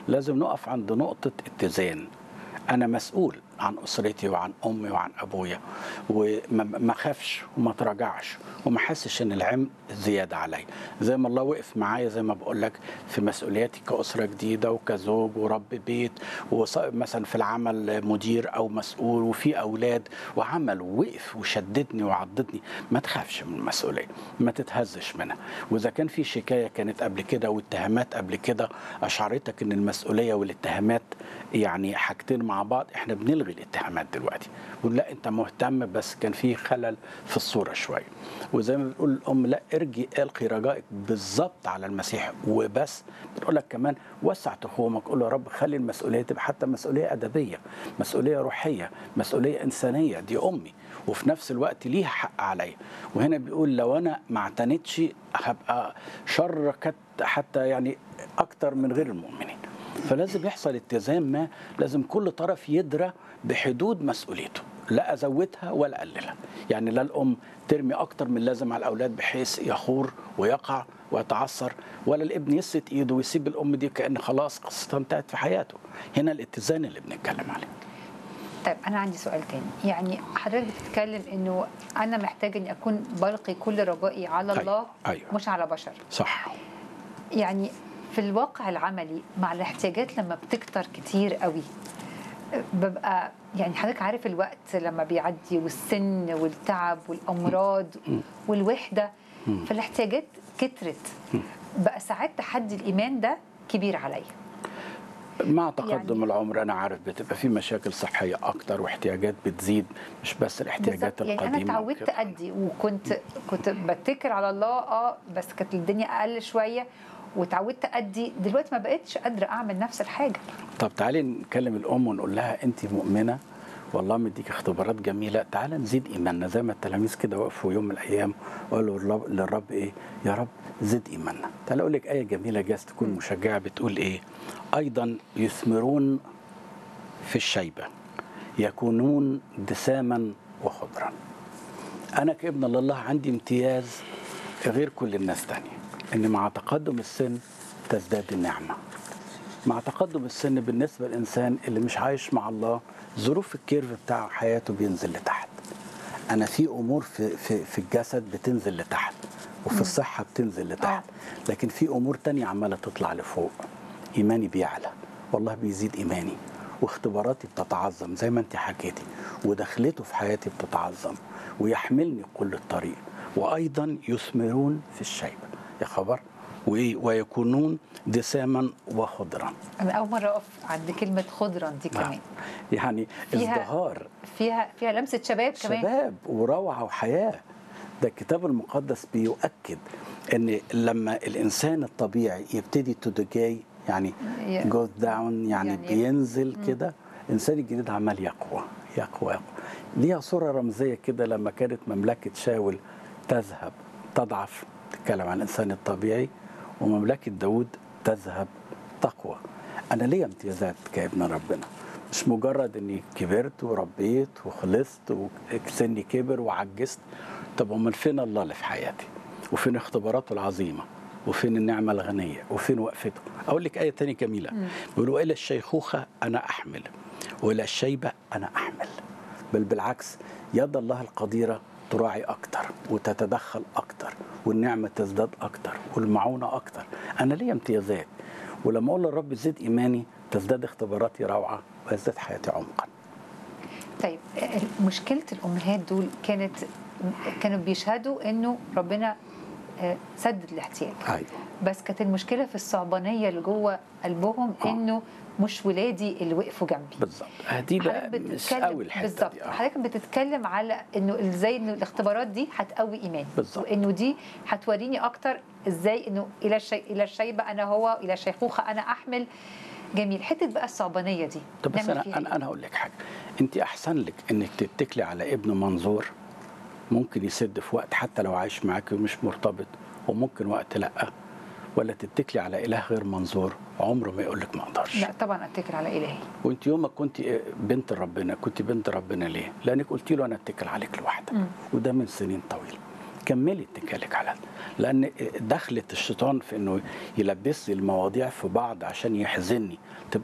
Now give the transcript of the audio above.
لازم نقف عند نقطه اتزان انا مسؤول عن اسرتي وعن امي وعن ابويا وما اخافش وما اتراجعش وما احسش ان العبء زياده عليا زي ما الله وقف معايا زي ما بقول لك في مسؤولياتي كاسره جديده وكزوج ورب بيت ومثلا في العمل مدير او مسؤول وفي اولاد وعمل ووقف وشددني وعضدني ما تخافش من المسؤوليه ما تتهزش منها واذا كان في شكايه كانت قبل كده واتهامات قبل كده اشعرتك ان المسؤوليه والاتهامات يعني حاجتين مع بعض احنا بنلغي الاتهامات دلوقتي بنقول لا انت مهتم بس كان في خلل في الصوره شويه وزي ما بتقول الام لا ارجي القي رجائك بالظبط على المسيح وبس بتقول لك كمان وسع تخومك قول له يا رب خلي المسؤوليه تبقى حتى مسؤوليه ادبيه مسؤوليه روحيه مسؤوليه انسانيه دي امي وفي نفس الوقت ليها حق عليا وهنا بيقول لو انا ما اعتنتش هبقى شر حتى يعني اكتر من غير المؤمنين فلازم يحصل اتزان ما لازم كل طرف يدرى بحدود مسؤوليته لا ازودها ولا اقللها يعني لا الام ترمي اكتر من اللازم على الاولاد بحيث يخور ويقع ويتعثر ولا الابن يسد ايده ويسيب الام دي كان خلاص قصتها انتهت في حياته هنا الاتزان اللي بنتكلم عليه طيب انا عندي سؤال تاني يعني حضرتك بتتكلم انه انا محتاج اني اكون بلقي كل رجائي على أيوة. الله أيوة. مش على بشر صح يعني في الواقع العملي مع الاحتياجات لما بتكتر كتير قوي ببقى يعني حضرتك عارف الوقت لما بيعدي والسن والتعب والامراض والوحده فالاحتياجات كترت بقى ساعات تحدي الايمان ده كبير عليا مع تقدم يعني- العمر انا عارف بتبقى في مشاكل صحيه اكتر واحتياجات بتزيد مش بس الاحتياجات بالظبط. القديمه يعني انا اتعودت وكده. ادي وكنت كنت بتكل على الله اه بس كانت الدنيا اقل شويه واتعودت ادي دلوقتي ما بقتش قادره اعمل نفس الحاجه طب تعالي نكلم الام ونقول لها انت مؤمنه والله مديك اختبارات جميله تعالى نزيد ايماننا زي ما التلاميذ كده وقفوا يوم من الايام وقالوا للرب, للرب ايه يا رب زد ايماننا تعالى اقول لك ايه جميله جاز تكون مشجعه بتقول ايه ايضا يثمرون في الشيبه يكونون دساما وخضرا انا كابن لله عندي امتياز غير كل الناس تانية ان مع تقدم السن تزداد النعمه مع تقدم السن بالنسبه للانسان اللي مش عايش مع الله ظروف الكيرف بتاع حياته بينزل لتحت انا في امور في في في الجسد بتنزل لتحت وفي الصحه بتنزل لتحت لكن في امور تانية عماله تطلع لفوق ايماني بيعلى والله بيزيد ايماني واختباراتي بتتعظم زي ما انت حكيتي ودخلته في حياتي بتتعظم ويحملني كل الطريق وايضا يثمرون في الشيبه يا خبر وإيه؟ ويكونون دساما وخضرا انا اول مره اقف عند كلمه خضرا دي كمان يعني فيها- ازدهار فيها فيها لمسه شباب كمان شباب وروعه وحياه ده الكتاب المقدس بيؤكد ان لما الانسان الطبيعي يبتدي تو ديكاي يعني ي- جوز داون يعني, يعني- يعني بينزل كده الانسان الجديد عمال يقوى يقوى يقوى ليها صوره رمزيه كده لما كانت مملكه شاول تذهب تضعف تتكلم عن الانسان الطبيعي ومملكه داود تذهب تقوى انا ليا امتيازات كابن ربنا مش مجرد اني كبرت وربيت وخلصت وسني كبر وعجزت طب امال فين الله اللي في حياتي وفين اختباراته العظيمه وفين النعمه الغنيه وفين وقفته اقول لك ايه تانية جميله بيقولوا الى الشيخوخه انا احمل والى الشيبه انا احمل بل بالعكس يد الله القديره تراعي اكتر وتتدخل اكتر والنعمه تزداد اكتر والمعونه اكتر انا ليا امتيازات ولما اقول للرب زد ايماني تزداد اختباراتي روعه ويزداد حياتي عمقا طيب مشكله الامهات دول كانت كانوا بيشهدوا انه ربنا آه، سدد الاحتياج ايوه بس كانت المشكله في الصعبانيه اللي جوه قلبهم آه. انه مش ولادي اللي وقفوا جنبي بالظبط دي بقى حضرتك مش بتتكلم قوي الحته بالظبط دي آه. حضرتك بتتكلم على انه ازاي انه الاختبارات دي هتقوي ايماني بالظبط. وانه دي هتوريني اكتر ازاي انه الى الشي... الى الشيبه انا هو الى الشيخوخه انا احمل جميل حته بقى الصعبانيه دي طب بس نعمل انا فيها انا إيه؟ انا هقول لك حاجه انت احسن لك انك تتكلي على ابن منظور ممكن يسد في وقت حتى لو عايش معاك ومش مرتبط وممكن وقت لا ولا تتكلي على اله غير منظور عمره ما يقول لك ما اقدرش لا طبعا اتكل على الهي وانت يوم ما كنت بنت ربنا كنت بنت ربنا ليه؟ لانك قلت له انا اتكل عليك لوحدك مم. وده من سنين طويله كملي اتكالك على ده لان دخلت الشيطان في انه يلبس لي المواضيع في بعض عشان يحزني